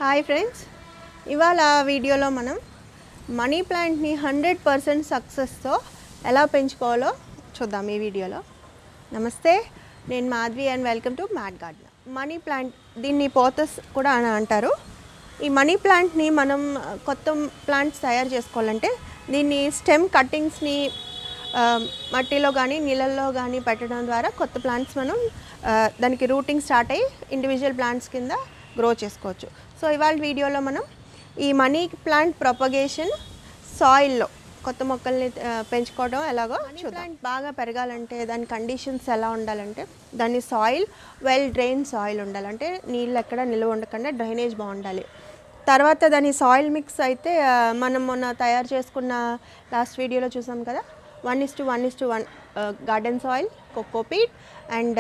Hi friends ఇవాళ వీడియోలో మనం మనీ ప్లాంట్ని హండ్రెడ్ పర్సెంట్ సక్సెస్తో ఎలా పెంచుకోవాలో చూద్దాం ఈ వీడియోలో నమస్తే నేను Madhavi and welcome to mat garden money plant దీన్ని పోతస్ కూడా అని అంటారు ఈ మనీ ప్లాంట్ని మనం కొత్త ప్లాంట్స్ తయారు చేసుకోవాలంటే దీన్ని స్టెమ్ కట్టింగ్స్ని ఆ, మట్టిలో కానీ నీళ్ళల్లో కానీ పెట్టడం ద్వారా కొత్త ప్లాంట్స్ మనం ఆ, దానికి రూటింగ్ స్టార్ట్ అయ్యి ఇండివిజువల్ ప్లాంట్స్ కింద గ్రో చేసుకోవచ్చు సో ఇవాళ వీడియోలో మనం ఈ మనీ ప్లాంట్ ప్రొపగేషన్ సాయిల్లో కొత్త మొక్కల్ని ఆ, పెంచుకోవడం ఎలాగో మనీ ప్లాంట్ బాగా పెరగాలంటే దాని కండిషన్స్ ఎలా ఉండాలంటే దాని సాయిల్ వెల్ డ్రైన్ సాయిల్ ఉండాలి అంటే నీళ్ళు ఎక్కడ నిల్వ ఉండకుండా డ్రైనేజ్ బాగుండాలి తర్వాత దాని సాయిల్ మిక్స్ అయితే ఆ, మనం మొన్న తయారు చేసుకున్న లాస్ట్ వీడియోలో చూసాం కదా one is to one is to one garden soil cocopeat and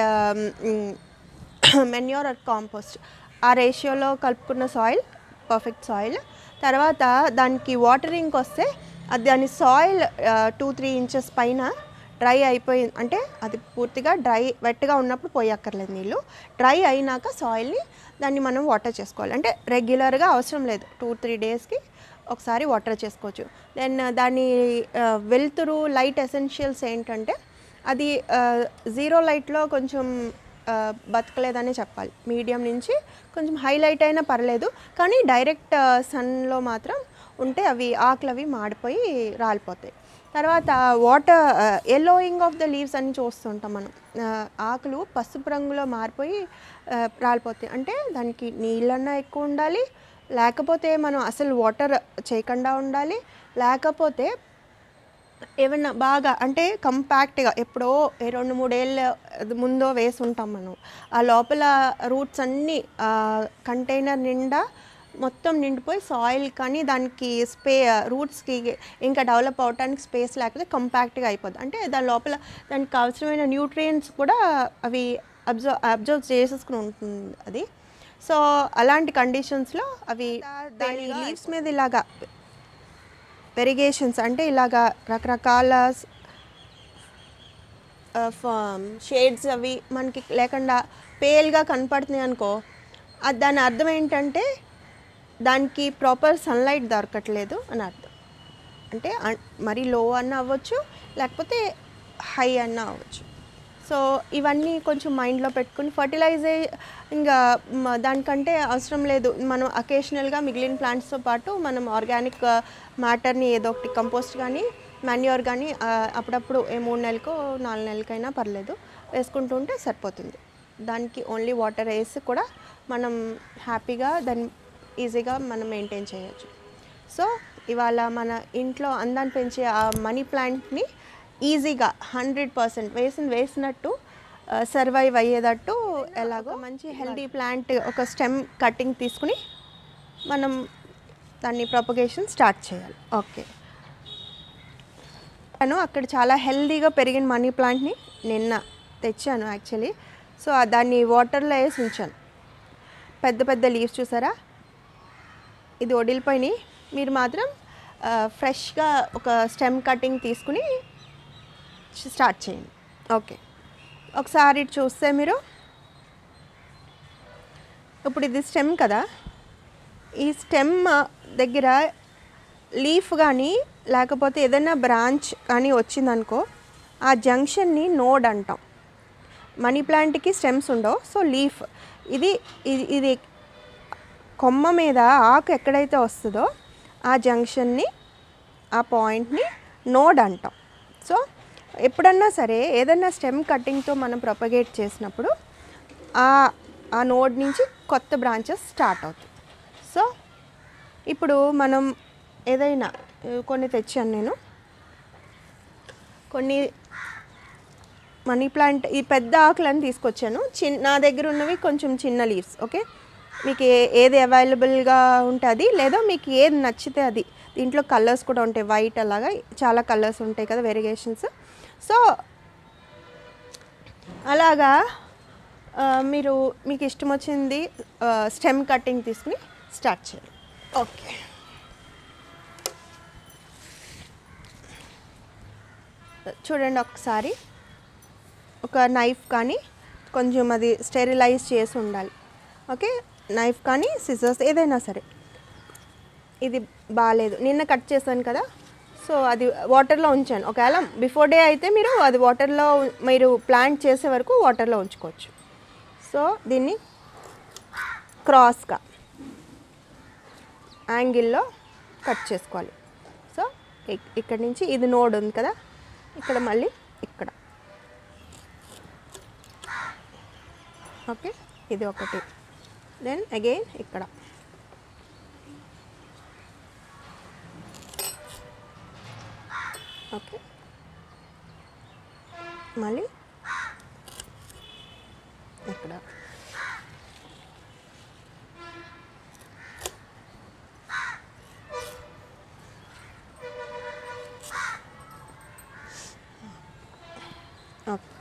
manure or compost ఆ రేషియోలో కలుపుకున్న సాయిల్ పర్ఫెక్ట్ సాయిల్ తర్వాత దానికి వాటరింగ్కి వస్తే అది దాని సాయిల్ టూ త్రీ ఇంచెస్ పైన డ్రై అయిపోయింది అంటే అది పూర్తిగా డ్రై వెట్గా ఉన్నప్పుడు పోయక్కర్లేదు నీళ్ళు డ్రై అయినాక సాయిల్ని దాన్ని మనం వాటర్ చేసుకోవాలి అంటే రెగ్యులర్గా అవసరం లేదు టూ త్రీ డేస్కి ఒకసారి వాటర్ చేసుకోవచ్చు దెన్ దాని ఆ, వెలుతురు లైట్ ఎసెన్షియల్స్ ఏంటంటే అది జీరో లైట్లో కొంచెం ఆ, బతకలేదనే చెప్పాలి మీడియం నుంచి కొంచెం హైలైట్ అయినా పర్లేదు కానీ డైరెక్ట్ సన్లో మాత్రం ఉంటే అవి ఆకులు అవి మాడిపోయి రాలిపోతాయి తర్వాత water yellowing of the leaves అని చూస్తుంటాం మనం ఆ, ఆకులు పసుపు రంగులో మారిపోయి ఆ, రాలిపోతాయి అంటే దానికి నీళ్ళన్నా ఎక్కువ ఉండాలి లేకపోతే మనం అసలు వాటర్ చేయకుండా ఉండాలి లేకపోతే ఏమన్నా బాగా అంటే కంపాక్ట్గా ఎప్పుడో ఏ రెండు మూడేళ్ళ ముందో వేసి ఉంటాం మనం ఆ లోపల రూట్స్ అన్నీ కంటైనర్ నిండా మొత్తం నిండిపోయి సాయిల్ కానీ దానికి స్పే రూట్స్కి ఇంకా డెవలప్ అవడానికి స్పేస్ లేకపోతే కంపాక్ట్గా అయిపోద్ది అంటే దాని లోపల దానికి అవసరమైన న్యూట్రియంట్స్ కూడా అవి అబ్జర్వ్ అబ్జర్వ్ చేసేసుకుని ఉంటుంది అది సో అలాంటి కండిషన్స్లో అవి దాని లీవ్స్ మీద ఇలాగా వెరిగేషన్స్ అంటే ఇలాగా రకరకాల షేడ్స్ అవి మనకి లేకుండా పేల్గా కనపడుతున్నాయి అనుకో అది దాని అర్థం ఏంటంటే దానికి ప్రాపర్ సన్లైట్ దొరకట్లేదు అని అర్థం అంటే అన్- మరీ లో అన్న అవ్వచ్చు లేకపోతే హై అన్న అవ్వచ్చు సో ఇవన్నీ కొంచెం మైండ్లో పెట్టుకుని ఫర్టిలైజే ఇంకా మ- దానికంటే అవసరం లేదు మనం అకేషనల్గా మిగిలిన ప్లాంట్స్తో పాటు మనం ఆర్గానిక్ మ్యాటర్ని ఏదో ఒకటి కంపోస్ట్ కానీ మాన్యూర్ కానీ ఆ, అప్పుడప్పుడు ఏ మూడు నెలలకో నాలుగు నెలలకైనా పర్లేదు వేసుకుంటూ ఉంటే సరిపోతుంది దానికి ఓన్లీ వాటర్ వేసి కూడా మనం హ్యాపీగా దాన్ని ఈజీగా మనం మెయింటైన్ చేయొచ్చు సో ఇవాళ మన ఇంట్లో అందాన్ని పెంచే ఆ మనీ ప్లాంట్ని ఈజీగా హండ్రెడ్ పర్సెంట్ వేసిన వేసినట్టు సర్వైవ్ అయ్యేటట్టు ఎలాగో మంచి హెల్దీ ప్లాంట్ ఒక స్టెమ్ కటింగ్ తీసుకుని మనం దాన్ని ప్రొపగేషన్ స్టార్ట్ చేయాలి ఓకే నేను అక్కడ చాలా హెల్దీగా పెరిగిన మనీ ప్లాంట్ని నిన్న తెచ్చాను యాక్చువల్లీ సో ఆ దాన్ని వాటర్లో వేసి ఉంచాను పెద్ద పెద్ద లీవ్స్ చూసారా ఇది వడిలిపోయినాయి మీరు మాత్రం ఫ్రెష్గా ఒక స్టెమ్ కటింగ్ తీసుకుని స్టార్ట్ చేయండి ఓకే ఒకసారి ఇటు చూస్తే మీరు ఇప్పుడు ఇది స్టెమ్ కదా ఈ స్టెమ్ దగ్గర లీఫ్ కానీ లేకపోతే ఏదైనా బ్రాంచ్ కానీ వచ్చిందనుకో ఆ జంక్షన్ని నోడ్ అంటాం మనీ ప్లాంట్కి స్టెమ్స్ ఉండవు సో లీఫ్ ఇది ఇది ఇది కొమ్మ మీద ఆకు ఎక్కడైతే వస్తుందో ఆ జంక్షన్ని ఆ పాయింట్ని నోడ్ అంటాం సో ఎప్పుడన్నా సరే ఏదైనా స్టెమ్ కటింగ్తో మనం ప్రొపగేట్ చేసినప్పుడు ఆ ఆ నోడ్ నుంచి కొత్త బ్రాంచెస్ స్టార్ట్ అవుతాయి సో ఇప్పుడు మనం ఏదైనా ఇవి కొన్ని తెచ్చాను నేను కొన్ని మనీ ప్లాంట్ ఈ పెద్ద ఆకులని తీసుకొచ్చాను చిన్న నా దగ్గర ఉన్నవి కొంచెం చిన్న లీవ్స్ ఓకే మీకు ఏ ఏది అవైలబుల్గా ఉంటుంది లేదా మీకు ఏది నచ్చితే అది దీంట్లో కలర్స్ కూడా ఉంటాయి వైట్ అలాగా చాలా కలర్స్ ఉంటాయి కదా వెరిగేషన్స్ సో అలాగా ఆ, మీరు మీకు ఇష్టం వచ్చింది స్టెమ్ కటింగ్ తీసుకుని స్టార్ట్ చేయాలి ఓకే చూడండి ఒకసారి ఒక నైఫ్ కానీ కొంచెం అది స్టెరిలైజ్ చేసి ఉండాలి ఓకే నైఫ్ కానీ సిజర్స్ ఏదైనా సరే ఇది బాగాలేదు నిన్న కట్ చేశాను కదా సో అది వాటర్లో ఉంచాను ఒకవేళ బిఫోర్ డే అయితే మీరు అది వాటర్లో మీరు ప్లాంట్ చేసే వరకు వాటర్లో ఉంచుకోవచ్చు సో దీన్ని క్రాస్గా యాంగిల్లో కట్ చేసుకోవాలి సో ఇక్- ఇక్కడ నుంచి ఇది నోడ్ ఉంది కదా ఇక్కడ మళ్ళీ ఇక్కడ ఓకే ఇది ఒకటి దెన్ అగైన్ ఇక్కడ ఓకే మళ్ళీ ఇక్కడ ఓకే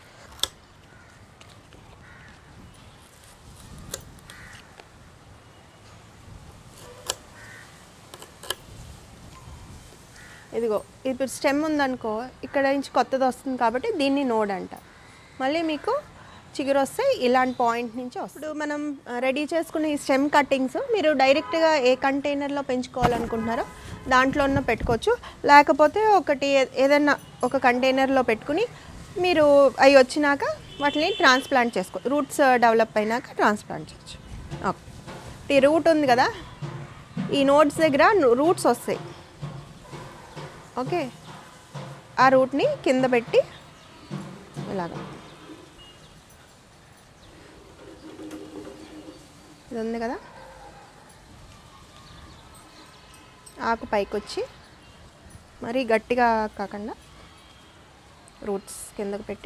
ఇదిగో ఇప్పుడు స్టెమ్ ఉందనుకో ఇక్కడ నుంచి కొత్తది వస్తుంది కాబట్టి దీన్ని నోడ్ అంట మళ్ళీ మీకు చిగురు వస్తే ఇలాంటి పాయింట్ నుంచి వస్తుంది ఇప్పుడు మనం రెడీ చేసుకున్న ఈ స్టెమ్ కట్టింగ్స్ మీరు డైరెక్ట్గా ఏ కంటైనర్లో పెంచుకోవాలనుకుంటున్నారో దాంట్లో ఉన్న పెట్టుకోవచ్చు లేకపోతే ఒకటి ఏ- ఏదైనా ఒక కంటైనర్లో పెట్టుకుని మీరు అవి వచ్చినాక వాటిని ట్రాన్స్ప్లాంట్ చేసుకో రూట్స్ డెవలప్ అయినాక ట్రాన్స్ప్లాంట్ చేయొచ్చు ఓకే ఈ రూట్ ఉంది కదా ఈ నోట్స్ దగ్గర రూట్స్ వస్తాయి ఓకే ఆ రూట్ని కింద పెట్టి ఇలాగా ఇది ఉంది కదా ఆకు పైకి వచ్చి మరీ గట్టిగా కాకుండా రూట్స్ కిందకు పెట్టి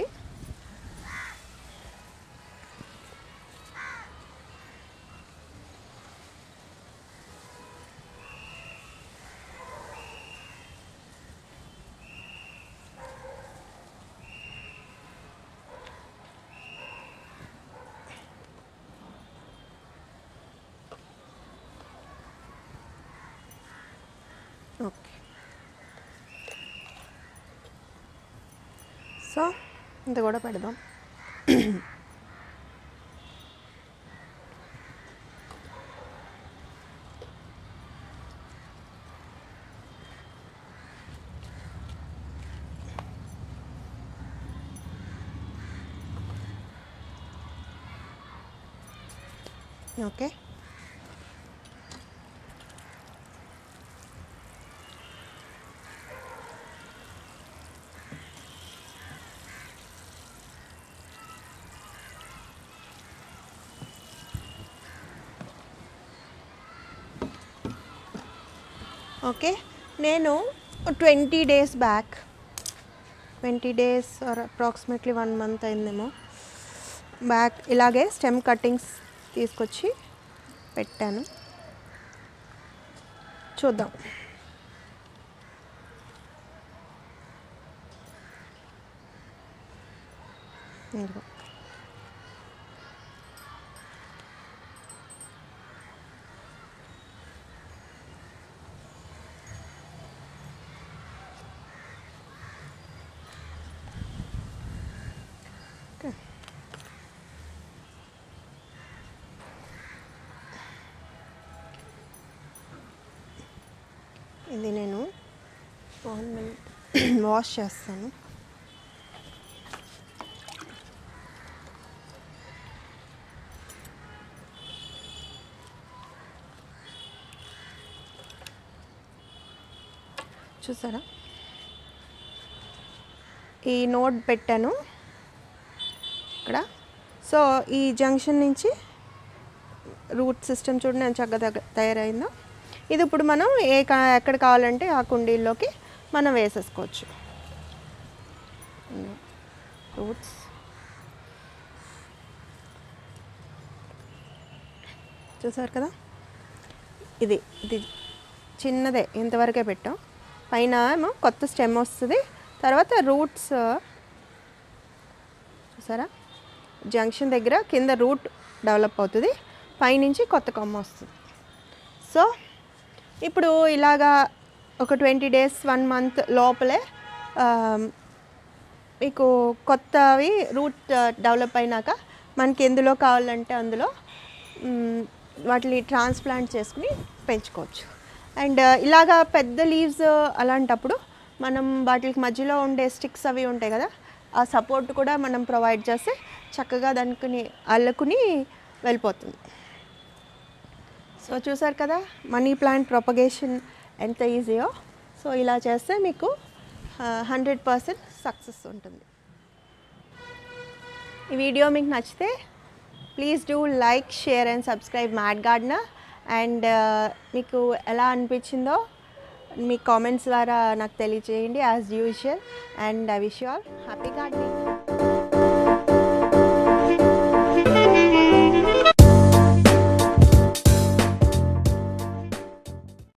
ఓకే సో ఇంత కూడా పెడదాం ఓకే ఓకే నేను twenty days back twenty days or approximately one month అయిందేమో బ్యాక్ ఇలాగే స్టెమ్ కట్టింగ్స్ తీసుకొచ్చి పెట్టాను చూద్దాం ఇదిగో. ఓకే. ఇది నేను వన్ మినిట్ వాష్ చేస్తాను చూసారా ఈ నోట్ పెట్టాను ఇక్కడ సో ఈ జంక్షన్ నుంచి రూట్ సిస్టమ్ చూడండి ఎంత చక్కగా తగ- తయారైందో ఇది ఇప్పుడు మనం ఏ కా- ఎక్కడ కావాలంటే ఆ కుండీల్లోకి మనం వేసేసుకోవచ్చు రూట్స్ చూసారు కదా ఇది ఇది చిన్నదే ఇంతవరకే పెట్టాం పైన ఏమో కొత్త స్టెమ్ వస్తుంది తర్వాత రూట్స్ చూసారా జంక్షన్ దగ్గర కింద రూట్ డెవలప్ అవుతుంది పైనుంచి కొత్త కొమ్మ వస్తుంది సో ఇప్పుడు ఇలాగా ఒక ట్వంటీ డేస్ వన్ మంత్ లోపలే ఆ, మీకు కొత్తవి రూట్ డెవలప్ అయినాక మనకి ఎందులో కావాలంటే అందులో మ్, వాటిని ట్రాన్స్ప్లాంట్ చేసుకుని పెంచుకోవచ్చు అండ్ ఇలాగా పెద్ద లీవ్స్ అలాంటప్పుడు మనం వాటికి మధ్యలో ఉండే స్టిక్స్ అవి ఉంటాయి కదా ఆ సపోర్ట్ కూడా మనం ప్రొవైడ్ చేస్తే చక్కగా దానికి అల్లుకుని వెళ్ళిపోతుంది సో చూసారు కదా మనీ ప్లాంట్ ప్రొపగేషన్ ఎంత ఈజీయో సో ఇలా చేస్తే మీకు హండ్రెడ్ పర్సెంట్ సక్సెస్ ఉంటుంది ఈ వీడియో మీకు నచ్చితే please do like share and subscribe mat gardener and మీకు ఎలా అనిపించిందో మీ కామెంట్స్ ద్వారా నాకు తెలియజేయండి as usual and I wish you all happy gardening